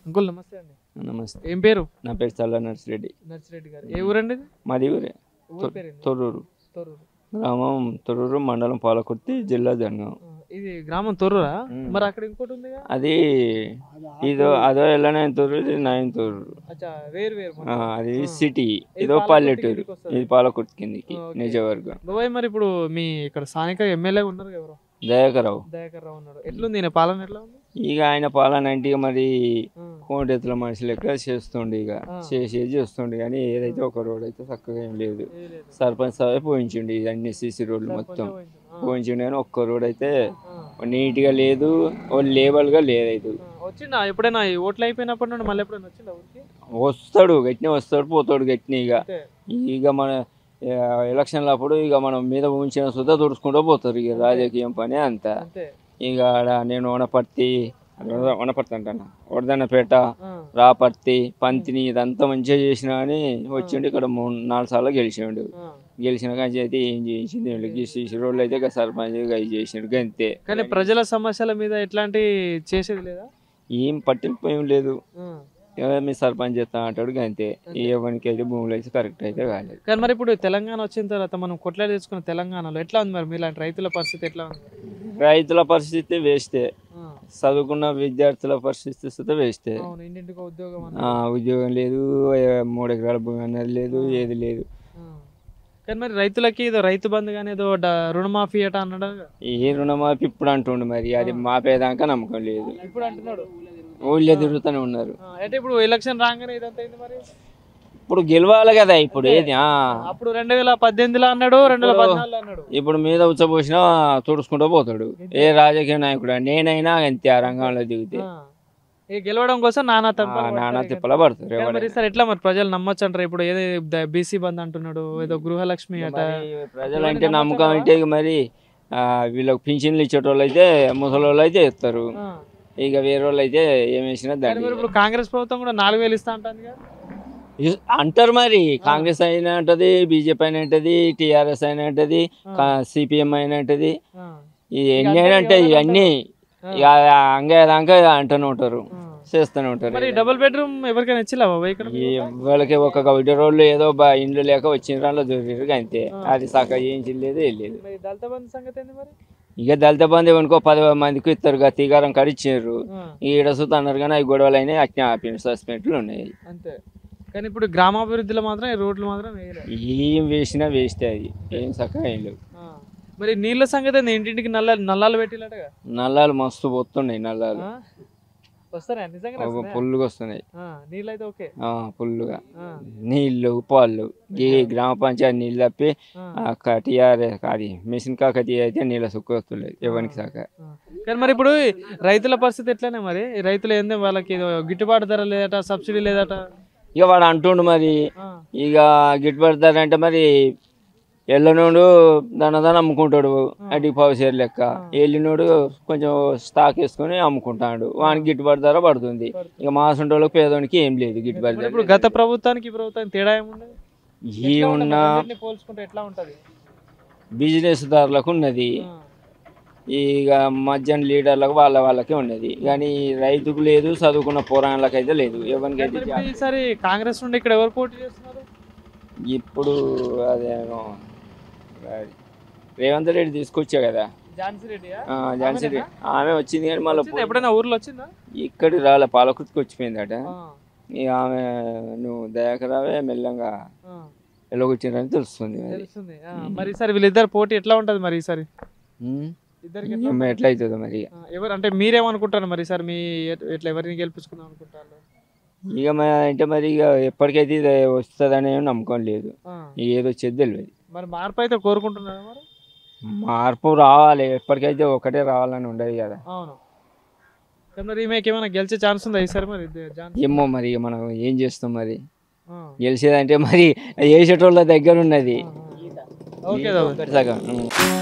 Uncle నమస్తే అండి నమస్తే ఏం పేరు నా పేరు చల్ల నర్సిరెడ్డి నర్సిరెడ్డి గారు ఏ ఊరండి ఇది? మాది ఊరే ఊరి పేరు ఏంది? తొర్రూరు తొర్రూరు గ్రామం తొర్రూరు మండలం పాలకుర్తి జిల్లా జనగాం ఆ, ఇది గ్రామం తొర్రూరా మ్మ్. మరి అక్కడ ఇంకోటి ఉంది అది ఇదో అదో ఎల్లనైన తొర్రూరు ఇది నైన్ తొర్రూరు అచ్చా వేరు వేరు ఆ, మొత్తం. అది ఆ. సిటీ ఇది ఇదో పాలకుర్తి పల్లెటూరు కిందికి వస్తది. ఇది పాలకుర్తి కిందికి ఓకే. నిజవర్గం బాబాయ్ మరి ఇప్పుడు మీ ఇక్కడ స్థానిక ఎమ్మెల్యే ఉన్నారు ఎవరు దయాకరావు దయాకర్ రావు ఉన్నాడు ఎట్లుంది ఈయన పాలన ఎట్లా ఉంది ఇక ఆయన పాలన అంటే ఇక మరి ఆ, కోటెత్తుల మనిషి లెక్క చేస్తుండే ఇక ఆ. చేసేది చేస్తుండే కానీ ఏదైతే ఒక రోడ్ అయితే చక్కగా ఏం లేదు ఏ లేదు. సర్పంచ్ సాబే పోయించిండు ఇది అన్ని సీసీ రోడ్లు మొత్తం సర్పంచే పోయిండు. ఆ, పోయించిండు కానీ ఒక్క రోడ్ అయితే ఆ, నీట్గా లేదు ఓ లేబల్గా లేదు ఆ, వచ్చిండా ఎప్పుడైనా ఈ ఓట్లు అయిపోయినప్పటి నుండి మళ్ళీ ఎప్పుడైనా వచ్చిందా ఊరికి వస్తాడు గట్టినే వస్తాడు పోతాడు గట్టిని ఇక అంతే ఇక మన ఆ, ఎలక్షన్ల అప్పుడు ఇక మనం మీద ఉంచిన సుధా తుడుచుకుంటూ పోతారు ఇక రాజకీయం పని అంతా అంతే ఇక ఆడ నేను వనపర్తి వనపర్తి అంటాను వడదన్నపేట ఆ, రాపర్తి పంతిని ఇదంతా మంచిగా చేసినా అని వచ్చిండు ఇక్కడ మూడు నాలుగు సార్లు గెలిచిండు ఆ. గెలిచిన కానీ అయితే ఏం చేసింది వీళ్ళకి సీసీ రోడ్లు అయితే ఇక సర్పంచ్ ఇక ఇది చేసిండు అంతే కానీ ప్రజల సమస్యల మీద ఎట్లాంటి చేసేది లేదా ఏం పట్టింపు ఏం లేదు ఆ. ఎవరు మీ సర్పంచ్ చేస్తా అంటాడు ఇక అంతే ఎవరికి అయితే భూములు అయితే కరెక్ట్ అయితే కాలేదు కానీ మరి ఇప్పుడు తెలంగాణ వచ్చిన తర్వాత మనం కొట్లాడి తెచ్చుకున్న తెలంగాణలో ఎట్లా ఉంది మరి మీలాంటి రైతుల పరిస్థితి ఎట్లా ఉంది రైతుల పరిస్థితి వేస్టే ఆ, చదువుకున్న విద్యార్థుల పరిస్థితి వస్తే వేస్టే అవును ఇంటింటికి ఉద్యోగం అన్న ఆ, ఉద్యోగం లేదు ఏ, మూడు ఎకరాల భూమి అనేది లేదు ఏది లేదు ఆ. కానీ మరి రైతులకి ఏదో రైతు బంధు కానీ ఏదో డ- రుణమాఫీ అట అన్నాడు ఏ రుణమాఫీ ఇప్పుడు అంటుండు మరి అది మాపేదాకా నమ్మకం లేదు ఇప్పుడు అంటున్నాడు ఊళ్ళో తిరుగుతూనే ఉన్నారు ఆ, అంటే ఇప్పుడు ఎలక్షన్ రాగానే ఇదంతా అయింది మరి ఇప్పుడు గెలవాలి కదా ఇప్పుడు ఏది ఆ. అప్పుడు రెండు వేల పద్దెనిమిదిలో అన్నాడు రెండు వేల పద్నాలుగులో అన్నాడు ఇప్పుడు మీద ఉచ్చబోసినా తుడుచుకుంటూ పోతాడు ఏ రాజకీయ నాయకుడు నేనైనా అంతే ఆ రంగంలో దిగితే ఆ. ఈ గెలవడం కోసం నానా ఆ, తప్ప నానా తిప్పల పడతారు మరి ఎవరైనా. సార్ ఎట్లా మరి ప్రజలు నమ్మొచ్చు అంటారు ఇప్పుడు ఏదో బీసీ బంద్ అంటున్నాడు ఏదో గృహలక్ష్మి అట మరి ప్రజలంటే నమ్మకం అంటే ఇక మరి ఆ, వీళ్ళకి పింఛన్లు ఇచ్చేటోళ్ళు అయితే ముసలి వాళ్ళు అయితే ఇస్తారు ఆ. ఇక వేరే వాళ్ళు అయితే ఏం వేసినా కానీ దాన్ని మరి ఇప్పుడు కాంగ్రెస్ ప్రభుత్వం కూడా నాలుగు వేలు ఇస్తా అంటుంది కదా ఇస్- అంటారు మరి కాంగ్రెస్ అయినా అంటది బీజేపీ అయినా అంటది టీఆర్ఎస్ అయినా అంటది సిపిఎం అయినా అంటది ఆ. ఈ ఎన్ని అయినా అంటే ఇవన్నీ ఇక అంగేదాకా అంటూనే ఉంటారు ఆ. చేస్తూనే ఉంటారు మరి డబుల్ బెడ్రూమ్ ఎవరికైనా ఇచ్చిలా బాబా ఇక్కడ ఈ వాళ్ళకి ఒక గౌడి రోడ్లు ఏదో బా ఇండ్లు లేక వచ్చిన రాళ్ళు దొరికారు అంతే అది సక్క చేయించలేదు ఏం లేదు మరి దళిత బంధు సంగతి ఏంది మరి ఇక దళిత బంధు అనుకో పది మందికి ఇస్తారు ఇక తీగారం కడిచ్చారు ఆ. ఈడ సుత అన్నారు కానీ అవి గొడవలు అయినాయి అట్నే ఆపిన సస్పెండ్లు ఉన్నాయి అంతే కానీ ఇప్పుడు గ్రామాభివృద్ధిలో మాత్రం ఈ రోడ్లు మాత్రం వేయలే ఏం వేసినా వేస్ట్ అది ఏం సక్క ఏం లేవు ఆ. మరి నీళ్ళ సంగతి ఏంది ఇంటింటికి నల్ల నల్లాలు పెట్టిలటగా నల్లాలు మస్తు పోతున్నాయి నల్లాలు ఆ? వస్తారా నిజంగా ఒక పుల్లుగా వస్తున్నాయి నీళ్ళు అయితే ఓకే ఆ, పుల్లుగా ఆ. నీళ్ళు పాలు ఈ గ్రామ పంచాయతీ నీళ్ళు తప్పి ఆ. టీఆర్ఎస్ అది మిషన్ కాకతీయ అయితే నీళ్ళ సుక్క వస్తున్నాయి ఎవరికి సాక ఆ. కానీ మరి ఇప్పుడు రైతుల పరిస్థితి ఎట్లనే మరి ఈ రైతులు ఏంది వాళ్ళకి ఏదో గిట్టుబాటు ధర లేదట సబ్సిడీ లేదట ఇక వాడు అంటుండు మరి ఆ. ఇక గిట్టుబాటు ధర అంటే మరి ఎల్లనోడు దనదన అమ్ముకుంటాడు అడిగి పావుసేరు లెక్క వెళ్ళినోడు కొంచెం స్టాక్ వేసుకొని అమ్ముకుంటాడు వానికి గిట్టుబాటు ధర పడుతుంది ఇక మాసంటోళ్ళకి పేదోనికి ఏం లేదు గిట్టుబాటు మరి ధర ఇప్పుడు గత ప్రభుత్వానికి ఈ ప్రభుత్వానికి తేడా ఏమున్నది ఈ ఉన్న రెండింటిని పోల్చుకుంటే ఎట్లా ఉంటది బిజినెస్ దారులకు ఉన్నది ఆ. ఇక మధ్యాహ్న లీడర్లకు వాళ్ళ వాళ్ళకే ఉన్నది కానీ రైతుకు లేదు చదువుకున్న పోరాళ్ళకి అయితే లేదు ఎవరికైతే మరి ఇప్పుడు ఈసారి కాంగ్రెస్ నుండి ఇక్కడ ఎవరు పోటీ చేస్తున్నారు ఇప్పుడు అదేమో అది రేవంత్ రెడ్డి తీసుకొచ్చా కదా ఝాన్సీ రెడ్డియా ఆ, ఝాన్సీ రెడ్డి ఆమె వచ్చింది కానీ మళ్ళీ వచ్చిందా? ఎప్పుడైనా ఊర్లో వచ్చిందా ఇక్కడికి రాలే పాలకుర్తికి వచ్చిపోయిందట ఆ. ఇక ఆమె నువ్వు దయాకరావే మెల్లంగా ఆ. ఎలాగొచ్చిందని తెలుస్తుంది మరి తెలుస్తుంది ఆ, మరి ఈసారి వీళ్ళిద్దరు పోటీ ఎట్లా ఉంటది మరి ఈసారి ఉమ్. ఇద్దరికి ఏమో ఎట్లా అవుతుందో మరి ఆ, ఎవరు అంటే మీరేమనుకుంటారు మరి ఈసారి మీ ఎట్- ఎట్లా ఎవరిని గెలిపించుకుందాం అనుకుంటారు ఇక మరి అంటే మరి ఇక ఎప్పటికైతే ఇది వస్తుందనే నమ్మకం లేదు ఆ. ఇక ఏదో వచ్చేది తెలియదు మరి మార్పు అయితే కోరుకుంటున్నారా మరి మార్పు రావాలి ఎప్పటికైతే ఒకటే రావాలని ఉండదు కదా అవును కానీ మరి ఈమెకి ఏమైనా గెలిచే ఛాన్స్ ఉందా ఈసారి మరి ఇది ఝాన్సీ ఏమో మరి ఇక మనం ఏం చేస్తాం మరి ఆ. గెలిచేదంటే మరి వేసేటోళ్ళ దగ్గర ఉన్నది ఓకే దాదా ఒకటి సగం ఉమ్.